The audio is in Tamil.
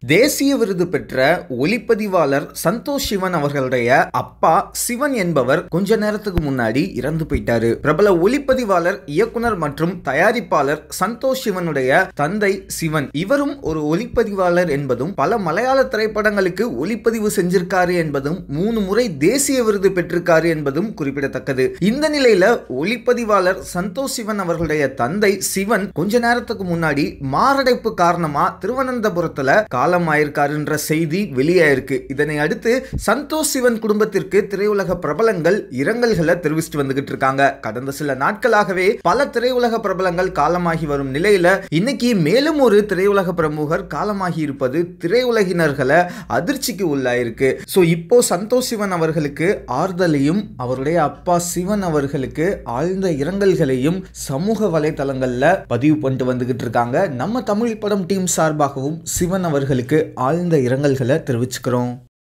தேசிய விருது பெற்ற ஒளிப்பதிவாளர் சந்தோஷ் சிவன் அவர்களுடைய அப்பா சிவன் என்பவர் கொஞ்ச நேரத்துக்கு முன்னாடி இறந்து போயிட்டாரு பிரபல ஒளிப்பதிவாளர் இயக்குனர் மற்றும் தயாரிப்பாளர் சந்தோஷ் சிவனுடைய தந்தை சிவன் இவரும் ஒரு ஒளிப்பதிவாளர் என்பதும் பல மலையாள திரைப்படங்களுக்கு ஒளிப்பதிவு செஞ்சிருக்காரு என்பதும் மூணு முறை தேசிய விருது பெற்றிருக்காரு என்பதும் குறிப்பிடத்தக்கது இந்த நிலையில ஒளிப்பதிவாளர் சந்தோஷ் சிவன் அவர்களுடைய தந்தை சிவன் கொஞ்ச நேரத்துக்கு முன்னாடி மாரடைப்பு காரணமா திருவனந்தபுரத்துல காலமாயிருக்காருன்ற செய்தி வெளியாயிருக்கு இதனை அடுத்து சந்தோஷ் சிவன் குடும்பத்திற்கு திரையுலக பிரபலங்கள் இரங்கல்களை தெரிவிச்சுட்டு வந்துகிட்டு இருக்காங்க கடந்த சில நாட்களாகவே பல திரையுலக பிரபலங்கள் காலமாகி வரும் நிலையில இன்னைக்கு மேலும் ஒரு திரையுலக பிரமுகர் காலமாகி இருப்பது திரையுலகினர்களை அதிர்ச்சிக்கு உள்ளாயிருக்கு ஸோ இப்போ சந்தோஷ் சிவன் அவர்களுக்கு ஆறுதலையும் அவருடைய அப்பா சிவன் அவர்களுக்கு ஆழ்ந்த இரங்கல்களையும் சமூக வலைதளங்கள்ல பதிவு பண்ணிட்டு வந்துகிட்டு இருக்காங்க நம்ம தமிழ் படம் டீம் சார்பாகவும் சிவன் அவர்களுக்கு ஆழ்ந்த இரங்கல்களை தெரிவிச்சுக்கிறோம்